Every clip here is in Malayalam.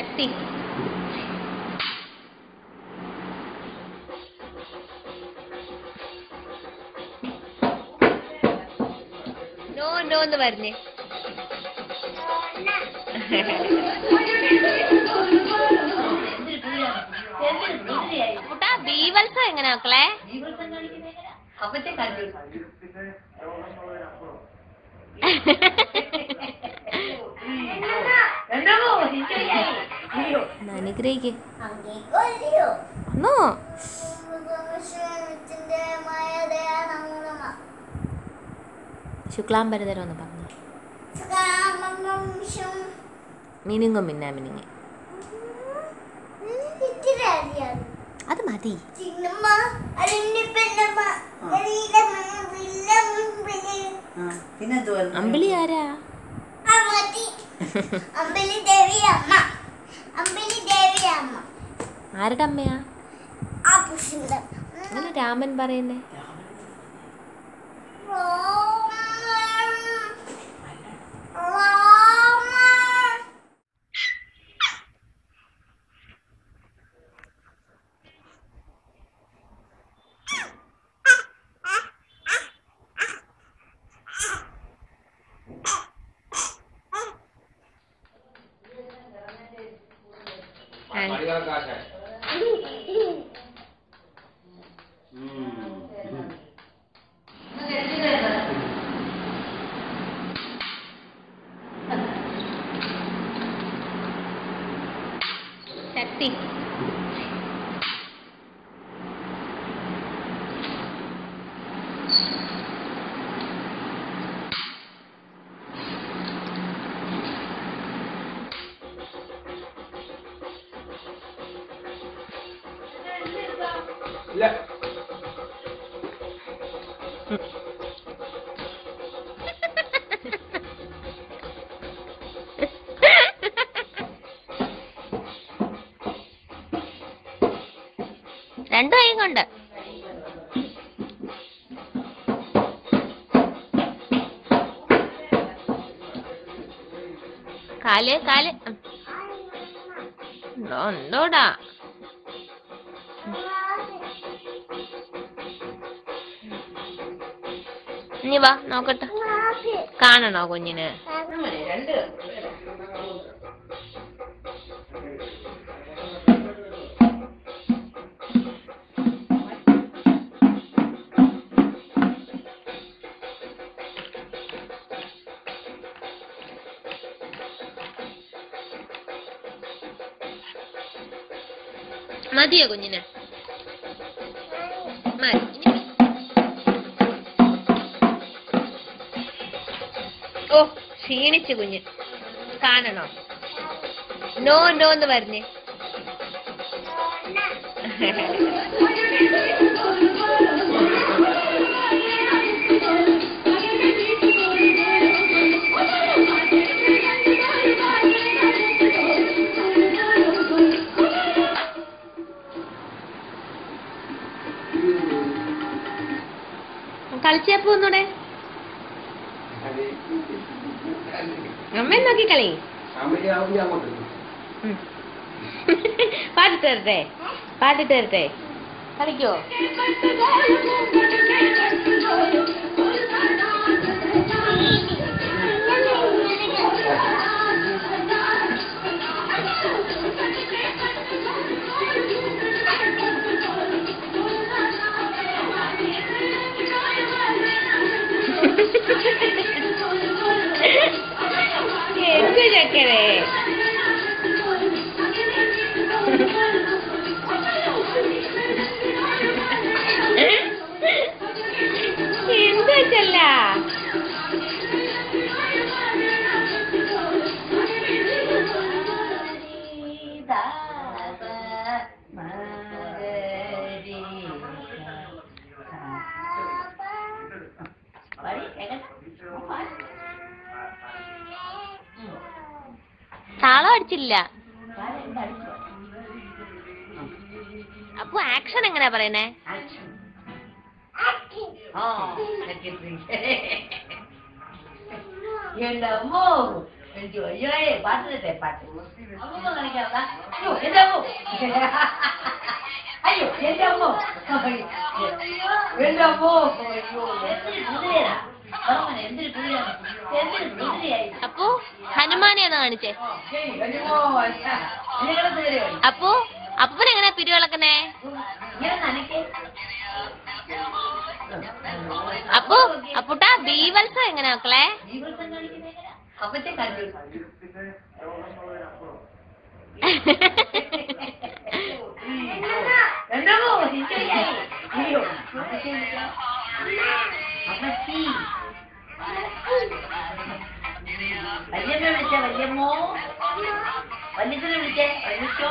ശക്തി നോ നോ എന്ന് പറഞ്ഞേ കുട്ടാ ബീവത്സം എങ്ങനെ മക്കളെ അപ്പത്തെ കണ്ടു എന്തോ അയ്യോ അനുഗ്രഹിക്ക് അങ്ങേക്കോ നോ ശുക്ലാംബരതരം എന്ന് പറഞ്ഞു മിനുങ്ങും മിന്നാ മിനുങ്ങി അത് മതി പിന്നെന്തുവാ അമ്പിളി ആരാ അമ്പലി ദേവി അമ്മ അമ്പലി ദേവി അമ്മ ആരുടെ അമ്മയാ ആ പുഷ്പം അങ്ങനെ രാമൻ പറയുന്നേ ശക്തി ഇല്ല രണ്ടു കൈ കൊണ്ട് കാല് കാല് ഉം. എന്തോ എന്തോടാ ഇനി വാ നോക്കട്ടെ കാണണോ കുഞ്ഞിന് രണ്ട് മതിയോ കുഞ്ഞിന് മതി ഇനി ഓ ക്ഷീണിച്ചു കുഞ്ഞ് കാണണോ നോ നോ എന്ന് പറഞ്ഞേ കളിച്ചപ്പോ ഒന്നൂടെ അമ്മ നോക്കി കളി അമ്മയ്ക്ക് അങ്ങോട്ട് ഉം. പാട്ടിട്ട് തരട്ടെ പാട്ടിട്ട് തരട്ടെ കളിക്കോ എന്ത് ചക്കരേ എന്താ ചെല്ല താളം അടിച്ചില്ല അപ്പൊ ആക്ഷൻ എങ്ങനെയാ പറയുന്നേ എന്റെ അമ്മോ അയ്യോ അയ്യോ പാട്ടിട്ടെ പാട്ട് അമ്മ കളിക്കാത്ത അയ്യോ എന്റെ അമ്മ അയ്യോ എന്റെ അമ്മ എന്റെ അമ്മ അയ്യോ എന്തൊരു കുതിരയാ പറഞ്ഞ എന്തൊരു കുതിരയാണ് എന്തൊരു കുതിരയായി അപ്പു ഹനുമാനെയാണ് കാണിച്ചേ അപ്പു അപ്പൂപ്പൻ എങ്ങനെ പിരിവിളക്കുന്നേ ഇങ്ങനെ നനയ്ക്ക് അപ്പു അപ്പുട്ടാ ബീവത്സം എങ്ങനെ മക്കളെ ജീവിതം കാണിക്കുന്ന എങ്ങനെയാ അപ്പത്തെ കണ്ടു രണ്ടാമോ ശരിയായി അയ്യോ അപ്പച്ചി വിളിക്കാം. അപ്പച്ചി വല്യമ്മ വിളിച്ച വല്യമ്മോ വല്യച്ഛനെ വിളിച്ചേ വല്യച്ചോ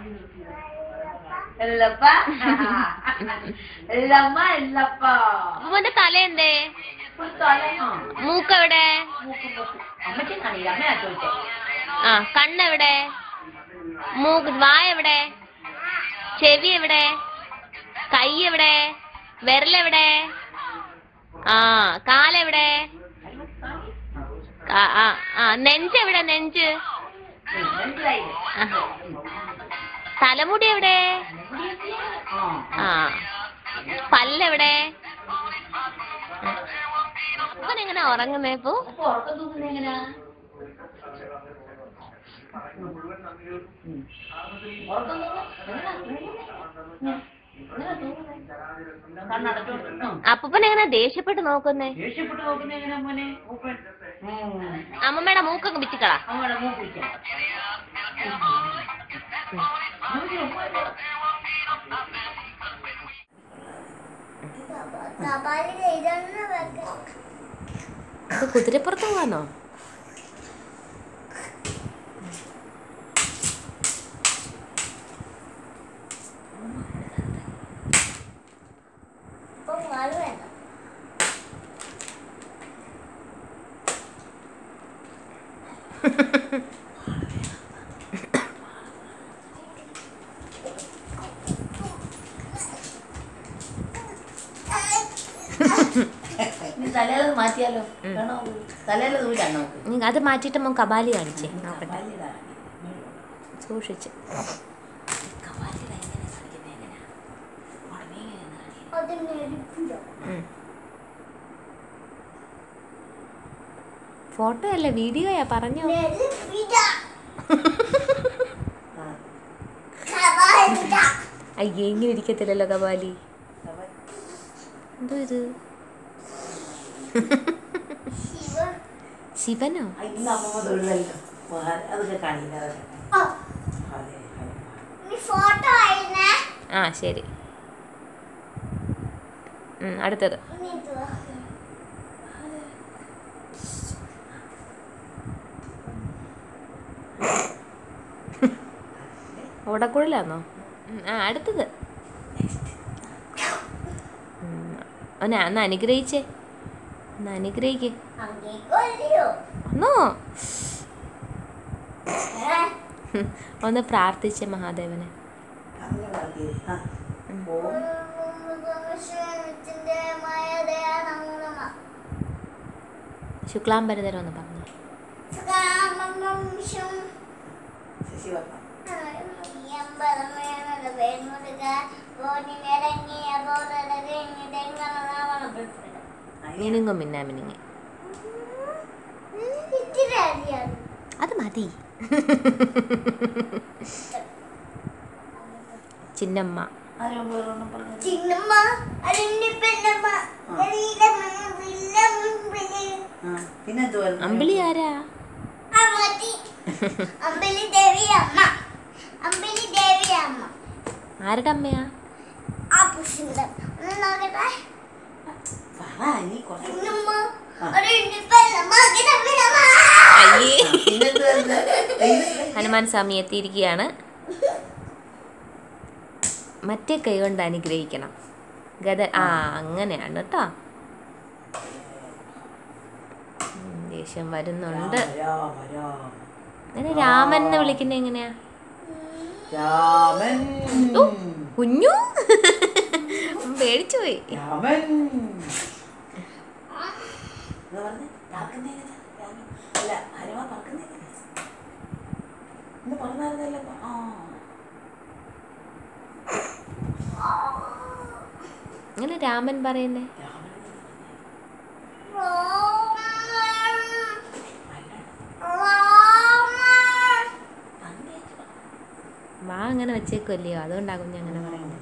എല്ലപ്പ എല്ലമ്മ എല്ലപ്പ അപ്പൂപ്പന്റെ തല എന്തേ ഒരു തലയോ മൂക്കെവിടെ മൂക്ക് മൂക്ക് അമ്മച്ചി കാണില്ല അമ്മയാ ചോദിച്ചേ ആ കണ്ണെവിടെ മൂക്ക് വായ എവിടെ ചെവി എവിടെ കൈ എവിടെ വിരലെവിടെ ആ കാലെവിടെ ആ ആ ആ നെഞ്ചെവിടെ നെഞ്ച് മനസ്സിലായി ആ. തലമുടി എവിടെ ആ പല്ലെവിടെ അവൻ എങ്ങനെ ഉറങ്ങുന്നേ ഇപ്പൊ അപ്പൊ ഉറക്കം തൂക്കുന്നത് എങ്ങനെയാ ഉറക്കം കണ്ണടച്ചോണ്ട് അപ്പൂപ്പൻ എങ്ങനെ ദേഷ്യപ്പെട്ട് നോക്കുന്നേ ദേഷ്യപ്പെട്ട് നോക്കുന്ന എങ്ങനെയാ മോനെ മൂപ്പൻ അമ്മമ്മയുടെ മൂക്കൊക്കെ പിച്ചിക്കളാ അമ്മയുടെ മൂക്ക് പിടിക്കാം കപാലി ഇതൊന്നും വെക്കാം കുതിരപ്പുറത്ത് പോവാന്നോ ഇപ്പൊ മഴ വേണം നീ തലേത് മാറ്റിയാലോ വേണോ തലേല് ദൂരാണ് നമുക്ക് നീ അത് മാറ്റിയിട്ട് മോൻ കബാലി കാണിച്ചേ നോക്കട്ടെ സൂക്ഷിച്ച് അത് നെരുപ്പിടോ ഫോട്ടോ അല്ല വീഡിയോയാ പറഞ്ഞോ നെരുപ്പിട കപാലിട അയ്യേ ഇങ്ങനെ ഇരിക്കത്തില്ലല്ലോ കബാലി എന്തോ ഇത് ശിവ ശിവനോ ഇന്ന് അമ്മമ്മ തൊഴിലല്ലോ അതൊക്കെ കാണില്ല അതൊക്കെ ഓ അതെ നീ ഫോട്ടോ ആയിരുന്നേ ആ ശരി ഉം, അടുത്തത് ഇനി എന്തുവാ ഓടക്കുഴലാന്നോ ഉം, ആ അടുത്തത് ഉം, ഒന്ന് ഒന്ന് അനുഗ്രഹിച്ചേ ഒന്ന് അനുഗ്രഹിക്ക് അങ്ങേക്കോ ഒന്നോ ഏ ഉം, ഒന്ന് പ്രാർത്ഥിച്ചേ മഹാദേവനെ അങ്ങനെ പറഞ്ഞത്. ആ. ഓ ശിവത്തിന്റെ മായതയാ നമോ നമഃ ശുക്ലാംബരതരം ഒന്ന് പറഞ്ഞു സുഖാമംശം ശശി പറഞ്ഞു അമ്പലമേണ വേർമുടുക പോനിനിറങ്ങിയ പോലടകഞ്ഞ് തെങ്ങണ മിനുങ്ങും മിന്നാ മിനുങ്ങി ഇത്തിരി അറിയാം അത് മതി ചിന്നമ്മ ആരോ വേറൊന്നും പറഞ്ഞു ചിന്നമ്മ അതിന്റെ പെണ്ണമ്മ ശരീരമ വില്ലം വിളി ആ പിന്നെന്ത് പറഞ്ഞു അമ്പിളി ആരാ അമ്മത്തി അമ്പലി ദേവി അമ്മ അമ്പലി ദേവി അമ്മ ആരുടെ അമ്മയാ ആ പുഷ്പം ഒന്ന് നോക്കട്ടെ പറ നീ കുറച്ച് ചിന്നമ്മ അതിന്റെ പെണ്ണമ്മ കിടപ്പിടമ്മ അയ്യേ പിന്നെന്ത് പറഞ്ഞു ഹനുമാൻ സ്വാമി എത്തിയിരിക്കുകയാണ് മറ്റേ കൈ കൊണ്ട് അനുഗ്രഹിക്കണം ഗത ആ അങ്ങനെയാണ് കേട്ടോ ഉം, ദേഷ്യം വരുന്നുണ്ട് രാമ രാമ അങ്ങനെ രാമൻ എന്ന് വിളിക്കുന്നത് എങ്ങനെയാ രാമൻ ഓ, കുഞ്ഞു പേടിച്ചു പോയി രാമൻ എന്താ പറഞ്ഞേ? രാക്കുന്നേ എങ്ങനെ? രാമൻ. അല്ല ഹനുമാൻ പറക്കുന്നേ എങ്ങനെ? പറഞ്ഞായിരുന്നല്ലോ ആ അങ്ങനെ രാമൻ പറയുന്നേ രാമൻ തന്നെ വാ അങ്ങനെ വെച്ചേക്കുമല്ലയോ അതുകൊണ്ടാ കുഞ്ഞ് അങ്ങനെ പറയുന്നത്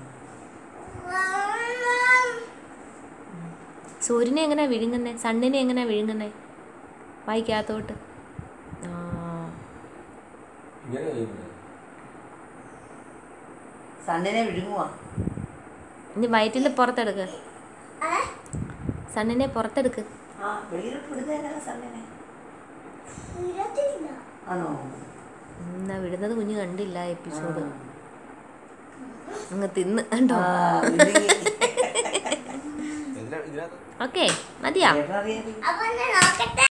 സൂര്യനെ എങ്ങനെയാ വിഴുങ്ങുന്നേ സണ്ണിനെ എങ്ങനെയാ വിഴുങ്ങുന്നേ വായിക്കാത്തോട്ട് ആ ഇങ്ങനെ ചെയ്യുന്നത് സണ്ണിനെ വിഴുങ്ങുവാ ഇനി വയറ്റിൽ പുറത്തെടുക്ക് സണ്ണിനെ പുറത്തെടുക്ക് ആ വെളിയിലോട്ട് വിടുന്നതിനാ സണ്ണിനെ ആണോ എന്നാ വിടുന്നത് കുഞ്ഞ് കണ്ടില്ല എപ്പിസോഡ് അങ്ങ് തിന്ന് കണ്ടോ ആ വിഴുങ്ങി. ഇതിനകത്ത് ഓക്കെ മതിയാ ചേട്ടനറിയാം അപ്പൊ ഞാൻ നോക്കട്ടെ